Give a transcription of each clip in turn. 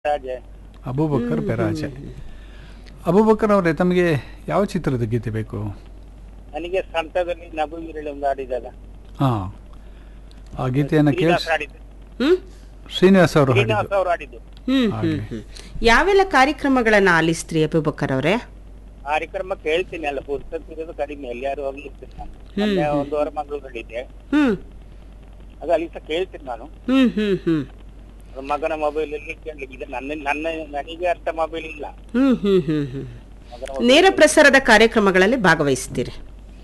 ರಾಜೆ ಅಬೂಬಕ್ಕರ್ ಪೆರಾಜೆ ಅಬೂಬಕ್ಕರ್ ಅವರೇ ತಮಗೆ ಯಾವ ಚಿತ್ರದ ಗೀತೆ ಬೇಕು ನನಗೆ ಸಂತದಲ್ಲಿ ನಗು ವಿರಳಿ ಒಂದು ಆಡಿದಲ್ಲ ಹಾಂ ಆ ಗೀತೆಯನ್ನು ಕೇಳಿ ಶ್ರೀನಿವಾಸ್ ಆಡಿದ್ದು ಹ್ಮ್ ಶ್ರೀನಿವಾಸ್ ಅವರು ಶ್ರೀನಿವಾಸ್ ಹಾಡಿದ್ದು ಅವರು ಆಡಿದ್ದು ಹ್ಮ್ ಹ್ಮ್ ಹ್ಮ್ ಯಾವೆಲ್ಲ ಕಾರ್ಯಕ್ರಮಗಳನ್ನ ಆಲಿಸ್ತ್ರಿ ಅಬೂಬಕ್ಕರ್ ಅವರೇ ಕಾರ್ಯಕ್ರಮ ಕೇಳ್ತೀನಿ ಅಲ್ಲ ಪುಸ್ತಕ ಇರೋದು ಕಡಿಮೆ ಎಲ್ಲಾರು ಹೋಗ್ಲಿರ್ತೀನಿ ನಾನು ಮೊನ್ನೆ ಒಂದು ವಾರ ಮಂಗಳೂರಲ್ಲಿದ್ದೆ ಹ್ಮ್ ಆಗ ಅಲ್ಲಿ ಸಹ ಕೇಳ್ತೀನಿ ನಾನು ಹ್ಮ್ ಹ್ಮ್ ಹ್ಮ್ ಮಗನ ಮೊಬೈಲ್ ಅಲ್ಲಿ ಕೇಳಲಿಕ್ಕೆ ಇದು ನನ್ನ ನನ್ನ ನನಗೆ ಅರ್ಥ ಮೊಬೈಲ್ ಇಲ್ಲ ಹ್ಮ್ ಹ್ಮ್ ಹ್ಮ್ ಹ್ಮ್ ಮಗನ ನೇರ ಪ್ರಸಾರದ ಕಾರ್ಯಕ್ರಮಗಳಲ್ಲಿ ಭಾಗವಹಿಸ್ತೀರಿ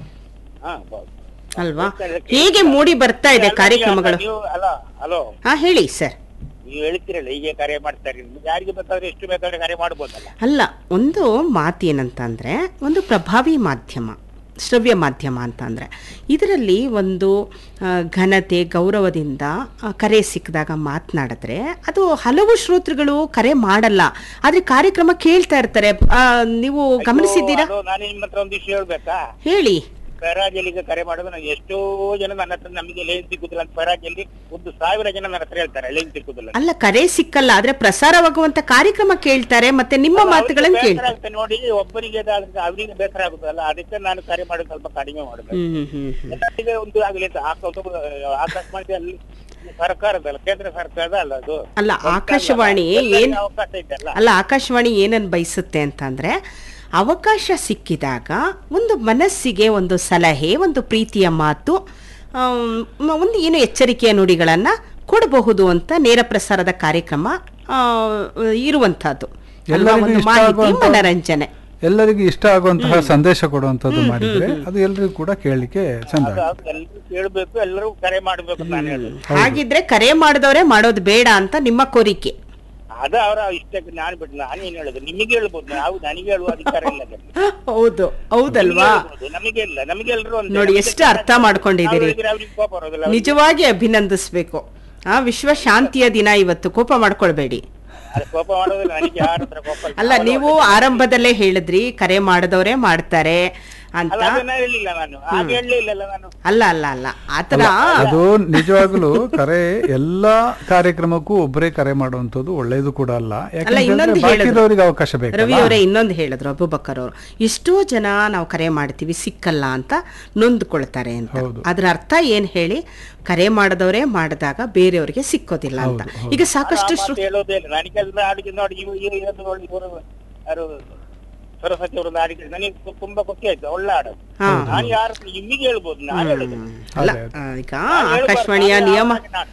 ಹಾ ಬೌ- ಅಲ್ವಾ ಹೇಗೆ ಮೂಡಿ ಬರ್ತಾ ಇದೆ ಕಾರ್ಯಕ್ರಮಗಳು ನೀವು ಅಲ್ಲ ಹಲೋ ಹಾ ಹೇಳಿ ಸರ್ ನೀವು ಹೇಳ್ತೀರಲ್ಲ ಹೀಗೆ ಕರೆ ಮಾಡ್ತಾರೆ ಯಾರಿಗೆ ಬೇಕಾದ್ರೆ ಎಷ್ಟು ಬೇಕಾದ್ರೆ ಕರೆ ಮಾಡ್ಬೋದಲ್ಲ ಅಲ್ಲ ಒಂದು ಮಾತೇನಂತಂದರೆ ಒಂದು ಪ್ರಭಾವಿ ಮಾಧ್ಯಮ ಶ್ರವ್ಯ ಮಾಧ್ಯಮ ಅಂತ ಅಂದರೆ ಇದರಲ್ಲಿ ಒಂದು ಆ, ಘನತೆ ಗೌರವದಿಂದ ಆ, ಕರೆ ಸಿಕ್ಕಿದಾಗ ಮಾತನಾಡಿದ್ರೆ ಅದು ಹಲವು ಶ್ರೋತೃಗಳು ಕರೆ ಮಾಡಲ್ಲ ಆದರೆ ಕಾರ್ಯಕ್ರಮ ಕೇಳ್ತಾ ಇರ್ತಾರೆ ಆ, ನೀವು ಗಮನಿಸಿದ್ದೀರಾ ಅದು ನಾನು ನಿಮ್ಮ ಹತ್ರ ಒಂದು ವಿಷಯ ಹೇಳ್ಬೇಕಾ ಹೇಳಿ ಪೆರಾಜಲ್ಲಿಗೆ ಕರೆ ಮಾಡೋದು ನಾನು ಎಷ್ಟೋ ಜನ ನನ್ನ ಹತ್ರ ನಮಗೆ ಲೈನ್ ಸಿಕ್ಕುದಿಲ್ಲ ಅಂತ ಪೆರಾಜಲ್ಲಿ ಒಂದು ಸಾವಿರ ಜನ ನನ್ನ ಹತ್ರ ಹೇಳ್ತಾರೆ ಲೈನ್ ಸಿಕ್ಕುದಿಲ್ಲ ಅಂತ. ಅಲ್ಲ ಕರೆ ಸಿಕ್ಕಲ್ಲ ಆದರೆ ಪ್ರಸಾರವಾಗುವಂಥ ಕಾರ್ಯಕ್ರಮ ಕೇಳ್ತಾರೆ ಮತ್ತೆ ನಿಮ್ಮ ಮಾತುಗಳನ್ನು ಅವ್ರಿಗೆ ಕೇಳ್ತಾರೆ ಬೇಸರ ಆಗುತ್ತೆ ನೋಡಿ ಒಬ್ಬರಿಗೆ ಇದಾದ್ರೆ ಅವರಿಗೆ ಬೇಸರ ಆಗುತ್ತಲ್ಲ ಅದಕ್ಕೆ ನಾನು ಕರೆ ಮಾಡೋದು ಸ್ವಲ್ಪ ಕಡಿಮೆ ಮಾಡಬೇಕು ಹ್ಮ್ ಹ್ಮ್ ಹ್ಮ್ ಹ್ಮ್ ಎಲ್ಲರಿಗೆ ಒಂದು ಆಗಲಿ ಅಂತ ಆಕ- ಒಂದು ಆಕಾಶವಾಣಿ ಅಲ್ಲಿ ಸರ್ಕಾರದಲ್ಲ ಕೇಂದ್ರ ಸರ್ಕಾರದ ಅಲ್ಲ ಅದು ಅಲ್ಲ ಆಕಾಶವಾಣಿ ಎಲ್ಲರಿಗೂ ಏನ್ ಅವಕಾಶ ಇದೆಯಲ್ಲ ಅಲ್ಲ ಆಕಾಶವಾಣಿ ಏನನ್ನು ಬಯಸುತ್ತೆ ಅಂತಂದರೆ ಅವಕಾಶ ಸಿಕ್ಕಿದಾಗ ಒಂದು ಮನಸ್ಸಿಗೆ ಒಂದು ಸಲಹೆ ಒಂದು ಪ್ರೀತಿಯ ಮಾತು ಆಮ್, ಮ- ಒಂದು ಏನು ಎಚ್ಚರಿಕೆಯ ನುಡಿಗಳನ್ನು ಕೊಡಬಹುದು ಅಂತ ನೇರ ಪ್ರಸಾರದ ಕಾರ್ಯಕ್ರಮ ಆ, ಇರುವಂಥದ್ದು ಅಲ್ವಾ? ಎಲ್ಲರಿಗೂ ಒಂದು ಇಷ್ಟ ಮಾಹಿತಿ ಆಗುವಂಥ- ಮನರಂಜನೆ ಎಲ್ಲರಿಗೂ ಇಷ್ಟ ಆಗುವಂತಹ ಸಂದೇಶ ಕೊಡುವಂಥದ್ದು ಮಾಡಿದ್ರೆ ಅದು ಎಲ್ಲರಿಗೂ ಕೂಡ ಕೇಳಲಿಕ್ಕೆ ಚಂದ ಅದು ಎಲ್ಲರೂ ಕೇಳಬೇಕು ಎಲ್ಲರೂ ಕರೆ ಮಾಡಬೇಕು ಅಂತ ನಾನು ಹೇಳುದು ಹಾಗಿದ್ರೆ ಕರೆ ಮಾಡಿದವರೇ ಮಾಡೋದು ಬೇಡ ಅಂತ ನಿಮ್ಮ ಕೋರಿಕೆ ಅದು ಅವರ ಇಷ್ಟಕ್ಕೆ ನಾನು ಬಿಟ್ಟು ನಾನು ಏನ್ ಹೇಳುದು ನಿಮಗೆ ಹೇಳ್ಬೋದು ನಾವು ನನಗೆ ಹೇಳುವ ಅಧಿಕಾರ ಇಲ್ಲ ಅದರಲ್ಲಿ. ಹೌದು ಹೌದಲ್ವಾ ನಿಮಗೆ ಹೇಳ್ಬೋದು, ನಮಗೆ ಇಲ್ಲ ನಮಗೆ ಎಲ್ಲರೂ ಒಂದೇ. ನೋಡಿ, ನಮಗೆ ಎಷ್ಟು ಅರ್ಥ ಮಾಡ್ಕೊಂಡಿದ್ದೀರಿ. ನಾವು ಹೇಳಿದ್ರೆ ಅವ್ರಿಗೆ ಕೋಪ ಬರೋದಿಲ್ಲ ಅವ್ರಿಗೆ ನಿಜವಾಗಿ ಅಭಿನಂದಿಸ್ಬೇಕು ಆ ವಿಶ್ವ ಶಾಂತಿಯ ದಿನ ಇವತ್ತು ಕೋಪ ಮಾಡ್ಕೊಳ್ಬೇಡಿ ಅದು ಕೋಪ ಮಾಡೋದಿಲ್ಲ ನನಗೆ ಯಾರ ಹತ್ರ ಕೋಪ ಇಲ್ಲ. ಅಲ್ಲ ನೀವು ಆರಂಭದಲ್ಲೇ ಹೇಳಿದ್ರಿ ಕರೆ ಮಾಡಿದವರೇ ಮಾಡ್ತಾರೆ ಅಂತ ಅಲ್ಲ ಅದನ್ನ ಹೇಳಿಲ್ಲ ನಾನು ಹಾಗೆ ಹೇಳಲಿಲ್ಲ ನಾನು ಅಲ್ಲ ಅಲ್ಲ ಅಲ್ಲ ಆತರ ಅದು ನಿಜವಾಗ್ಲೂ ಕರೆ ಎಲ್ಲಾ ಕಾರ್ಯಕ್ರಮಕ್ಕೂ ಒಬ್ಬರೇ ಕರೆ ಮಾಡುವಂಥದ್ದು ಒಳ್ಳೇದು ಕೂಡ ಅಲ್ಲ ಯಾಕಂದ್ರೆ ಇನ್ನೊಂದು ಬಾಕಿದವರಿಗೆ ಅವಕಾಶ ಬೇಕು ರವಿ ಅವರೇ ಇನ್ನೊಂದು ಹೇಳಿದ್ರು ಅಬುಬಕ್ಕರ್ ಅವರು ಎಷ್ಟೋ ಜನ ನಾವು ಕರೆ ಮಾಡ್ತೀವಿ ಸಿಕ್ಕಲ್ಲ ಅಂತ ನೊಂದ್ಕೊಳ್ತಾರೆ ಅಂತ ಹೌದು. ಅದ್ರ ಅರ್ಥ ಏನ್ ಹೇಳಿ ಕರೆ ಮಾಡಿದವರೇ ಮಾಡಿದಾಗ ಬೇರೆಯವರಿಗೆ ಸಿಕ್ಕೋದಿಲ್ಲ ಅಂತ ಈಗ ಸಾಕಷ್ಟು ಆ ಶ್ರೋ- ಮಾತು ಹೇಳೋದೇ ಇಲ್ಲ ನನಗೆ ಅದನ್ನ ಆಡಿಗೆ ನೋಡಿ ಇವು ಇವು ಇವತ್ತು ನೋಡಿ ಇವರು ಯಾರು ಸರಸ್ವತಿ ಅವರು ಆಡಿಗೆ ನನಗೆ ತು- ತುಂಬಾ ಖುಷಿ ಆಯ್ತು ಒಳ್ಳೆ ಹಾಡು ಹಾ. ನಾನು ಯಾರು ನಿಮಗೆ ಹೇಳ್ಬೋದು ನಾನು ಹೇಳುದು ಅಲ್ಲ ಅದೇ, ಆ, ಈಗ ನಾನು ಹೇಳ್ಬಾರ್ದು, ಆಕಾಶವಾಣಿಯ ನಾನು ನಿಯಮ ಯಾವಾಗ ನಾನು-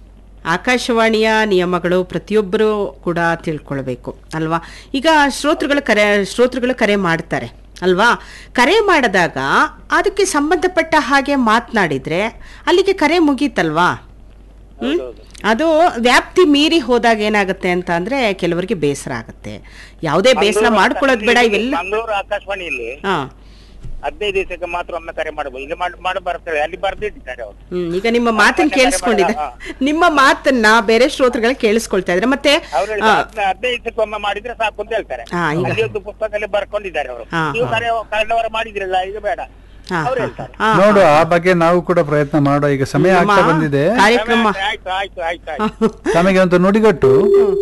ಆಕಾಶವಾಣಿಯ ನಿಯಮಗಳು ಪ್ರತಿಯೊಬ್ಬರು ಕೂಡ ತಿಳ್ಕೊಳ್ಬೇಕು ಅಲ್ವಾ ಈಗ ಶ್ರೋತೃಗಳು ಕರೆ ಶ್ರೋತೃಗಳು ಕರೆ ಮಾಡ್ತಾರೆ ಅಲ್ವಾ ಕರೆ ಮಾಡಿದಾಗ ಅದಕ್ಕೆ ಸಂಬಂಧಪಟ್ಟ ಹಾಗೆ ಮಾತನಾಡಿದ್ರೆ ಅಲ್ಲಿಗೆ ಕರೆ ಮುಗೀತಲ್ವಾ ಹ್ಮ್ ಹೌದೌದು. ಅದು ವ್ಯಾಪ್ತಿ ಮೀರಿ ಹೋದಾಗ ಏನಾಗುತ್ತೆ ಅಂತ ಅಂದ್ರೆ ಕೆಲವರಿಗೆ ಬೇಸರ ಆಗುತ್ತೆ ಯಾವುದೇ ಬೇಸರ ಮಂಗಳೂರು ಮಾಡ್ಕೊಳ್ಳೋದು ಬೇಡ ಇವೆಲ್ಲ ಮಂಗಳೂರು ಆಕಾಶವಾಣಿಯಲ್ಲಿ ಹಾ ಹದಿನೈದು ದಿವಸಕ್ಕೆ ಮಾತ್ರ ಒಮ್ಮೆ ಕರೆ ಮಾಡಬಹುದು ಇಲ್ಲಿ ಮಾಡಿ ಮಾಡಿ ಬರ್ತಾರೆ ಅಲ್ಲಿ ಬರ್ದಿಟ್ಟಿದ್ದಾರೆ ಅವರು ಹ್ಮ್ ಈಗ ನಿಮ್ಮ ಮಾತನ್ನ ಕರೆ ಕೇಳಿಸ್ಕೊಂಡಿದೆ ಹಾ. ನಿಮ್ಮ ಮಾತನ್ನ ಬೇರೆ ಶ್ರೋತೃಗಳು ಕೇಳಿಸ್ಕೊಳ್ತಾ ಇದ್ರೆ ಮತ್ತೆ ಅವ್ರು ಆ, ಹದಿನೈದು ದಿವಸಕ್ಕೆ ಒಮ್ಮೆ ಮಾಡಿದ್ರೆ ಸಾಕು ಅಂತ ಹೇಳ್ತಾರೆ ಹಾ, ಈಗ- ಅಲ್ಲಿ ಒಂದು ಪುಸ್ತಕದಲ್ಲಿ ಬರ್ಕೊಂಡಿದ್ದಾರೆ ಅವರು ಹಾ, ನೀವು ಕರೆ ಕಳೆದವರ ಮಾಡಿದ್ರಲ್ಲ ಈಗ ಬೇಡ ಹಾ, ಅವ್ರು ಹಾ, ಹೇಳ್ತಾರೆ ಹಾ, ನೋಡು ಆ ಬಗ್ಗೆ ನಾವು ಕೂಡ ಪ್ರಯತ್ನ ಮಾಡುವ ಈಗ ಸಮಯ ನಮ್ಮ ಆಗ್ತಾ ಬಂದಿದೆ ಕಾರ್ಯಕ್ರಮ ಆಯ್ತು ಆಯ್ತು ಆಯ್ತು ಆಯ್ತು ತಮಗೆ ಒಂದು ನುಡಿಗಟ್ಟು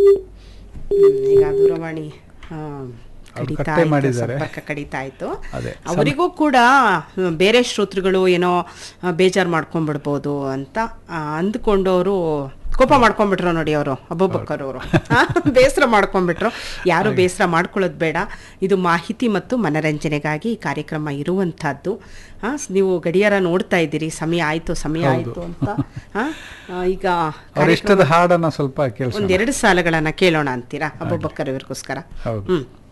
ಹ್ಮ್, ಈಗ ದೂರವಾಣಿ ಹಾ, ಅವ್ರು ಕಡಿತಾ ಕಟ್ಟೆ ಆಯ್ತು, ಮಾಡಿದ್ದಾರೆ. ಸಂಪರ್ಕ ಕಡಿತಾ ಆಯ್ತು ಅದೇ ಅವರಿಗೂ ಕೂಡ ಹ್ಮ್, ಬೇರೆ ಶ್ರೋತೃಗಳು ಏನೋ ಆ, ಬೇಜಾರು ಮಾಡ್ಕೊಂಡ್ಬಿಡ್ಬೋದು ಅಂತ ಆ, ಅಂದ್ಕೊಂಡು ಅವರು ಕೋಪ ಮಾಡ್ಕೊಂಡ್ಬಿಟ್ರು ನೋಡಿ ಅವರು ಅಬೂಬಕ್ಕರ್ ಅವರು ಬೇಸರ ಮಾಡ್ಕೊಂಡ್ಬಿಟ್ರು ಯಾರು ಬೇಸರ ಮಾಡ್ಕೊಳ್ಳೋದು ಬೇಡ ಇದು ಮಾಹಿತಿ ಮತ್ತು ಮನರಂಜನೆಗಾಗಿ ಈ ಕಾರ್ಯಕ್ರಮ ಇರುವಂತಹದ್ದು ಆ, ಸ್- ನೀವು ಗಡಿಯಾರ ನೋಡ್ತಾ ಇದ್ದೀರಿ ಸಮಯ ಆಯ್ತು ಸಮಯ ಆಯ್ತು ಅಂತ ಆ, ಆ, ಈಗ ಅವ್ರ ಇಷ್ಟದ ಹಾಡನ್ನ ಸ್ವಲ್ಪ ಕೇಳಿಸೋಣ ಒಂದೆರಡು ಸಾಲಗಳನ್ನ ಕೇಳೋಣ ಅಂತೀರಾ ಅಬೂಬಕ್ಕರ್ ಇವ್ರಿಗೋಸ್ಕರ ಹೌದು ಹ್ಮ್